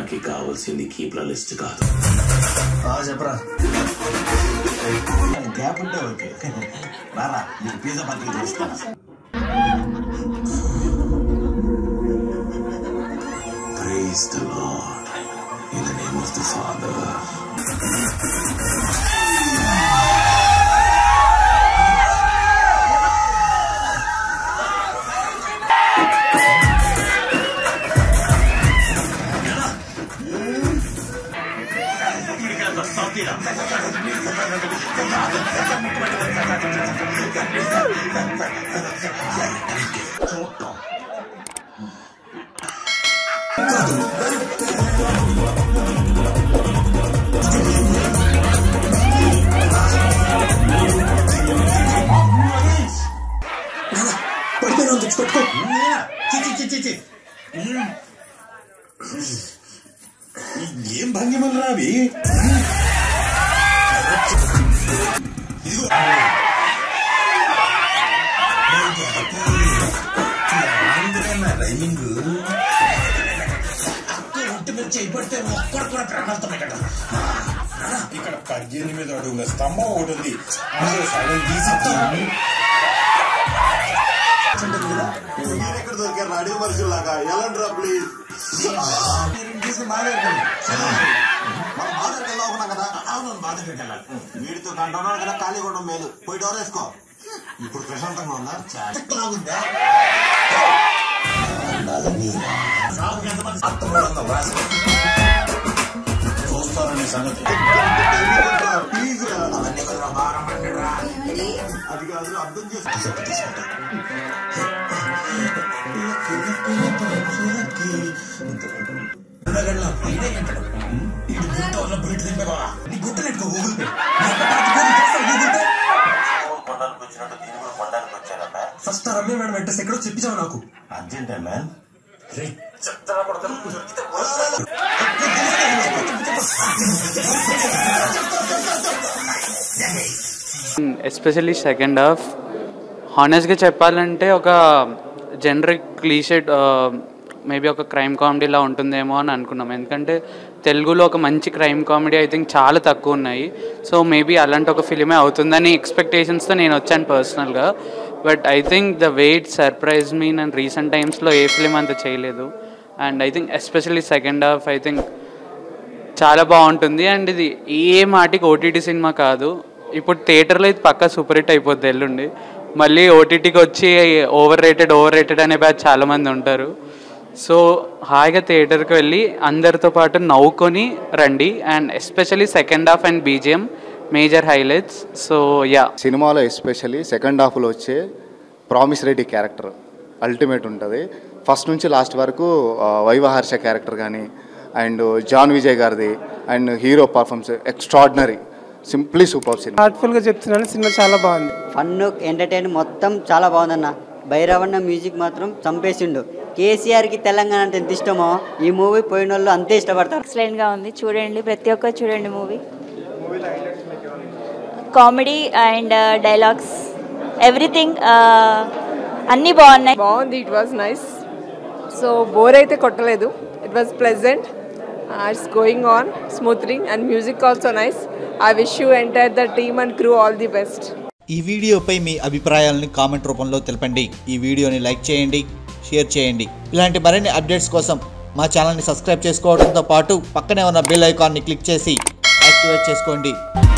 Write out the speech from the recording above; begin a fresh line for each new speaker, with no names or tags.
నాకు కావాల్సింది కీప్ల లిస్ట్ కాదు
ఆ, చెప్పరా గ్యాప్ ఉంటే ఓకే రారా నీకు పిజ్జా బర్గర్ చేస్తాను
Praise the Lord. In the name of the Father.
పడిపోయినా తెచ్చుకోట్టుకో చిచి చిచి చి ఏం భంగిమలు రావి రైమింగ్ అక్క ఒంటి మీద చేయబడితే ఒక్కడు కూడా ప్రాణాలతో పెట్టాడు
ఇక్కడ పద్దెనిమిది అడుగుల స్తంభం ఒకటి ఉంది అందులో సగం తీసి
ఎక్కడ దొరికారు అడిగి మనుషుల్లాగా ఎలాంటి రా ప్లీజ్
తీసి మాట్లాడుకోండి
మనం బాధకి వెళ్దాం కదా
అవును బాధకి వెళ్ళాలి
వీడితో గంట ఉన్నాడు కదా ఖాళీ కూడా మేలు పోయి డోర్ వేసుకో ఇప్పుడు ప్రశాంతంగా ఉందా
లాగుందా అర్థమవుతుందా వాసన చూస్తారని సంగతి
ప్లీజ్ రా
అవన్నీ కొద్దిగా భారం పడ్డరా
అది కాదు అర్థం చేసుకో
తీసుకుంటా ఫస్ట్ రమ్య మేడం అడ్రస్ ఎక్కడో చెప్పించావు నాకు
urgent man
especially second half హానెస్ట్గా చెప్పాలంటే ఒక జనరిక్ క్లీషెడ్ మేబీ ఒక క్రైమ్ కామెడీలా ఉంటుందేమో అని అనుకున్నాం ఎందుకంటే తెలుగులో ఒక మంచి క్రైమ్ కామెడీ ఐ థింక్ చాలా తక్కువ ఉన్నాయి సో మేబీ అలాంటి ఒక ఫిలిమే అవుతుందని ఎక్స్పెక్టేషన్స్తో నేను వచ్చాను పర్సనల్గా but I think the wait surprise me నేను రీసెంట్ టైమ్స్లో ఏ ఫిలిం అంత చేయలేదు and I think especially second half I think చాలా బాగుంటుంది అండ్ ఇది ఏ మాటికి ఓటీటీ సినిమా కాదు ఇప్పుడు థియేటర్లో ఇది పక్కా సూపర్ హిట్ అయిపోద్ది ఎల్లుండి మళ్ళీ ఓటీటీకి వచ్చి ఓవర్ రేటెడ్ ఓవర్ రేటెడ్ అనే బ్యాచ్ చాలామంది ఉంటారు సో హాయిగా థియేటర్కి వెళ్ళి అందరితో పాటు నవ్వుకొని రండి and especially second half and BGM major highlights so yeah
సినిమాలో ఎస్పెషల్లీ సెకండ్ హాఫ్లో వచ్చే ప్రామిస్ రెడ్డి క్యారెక్టర్ అల్టిమేట్ ఉంటుంది ఫస్ట్ నుంచి లాస్ట్ వరకు ఆ, వైవహర్ష క్యారెక్టర్ కానీ అండ్ జాన్ విజయ్ గారిది and hero performance extraordinary simply super సినిమా
హార్ట్ఫుల్గా చెప్తున్నాను సినిమా చాలా బాగుంది
ఫన్ ఎంటర్టైన్ మొత్తం చాలా బాగుందన్న భైరవన్న మ్యూజిక్ మాత్రం చంపేసిండు కేసీఆర్కి తెలంగాణ అంటే ఎంత ఇష్టమో ఈ మూవీ పోయిన వాళ్ళు అంతే ఇష్టపడతారు
ఎక్సలెంట్గా ఉంది చూడండి ప్రతి ఒక్కరు చూడండి movie comedy and dialogues everything అన్నీ బాగున్నాయి
బాగుంది it was nice so bore అయితే కొట్టలేదు it was pleasant it's going on smoothly and music also nice I wish you entire the team and crew all the best
ఈ వీడియోపై మీ అభిప్రాయాలను comment రూపంలో తెలపండి ఈ వీడియోని లైక్ చేయండి షేర్ చేయండి ఇలాంటి మరిన్ని అప్డేట్స్ కోసం మా ఛానల్ని సబ్స్క్రైబ్ చేసుకోవడంతో పాటు పక్కనే ఉన్న బెల్ ఐకాన్ని క్లిక్ చేసి యాక్టివేట్ చేసుకోండి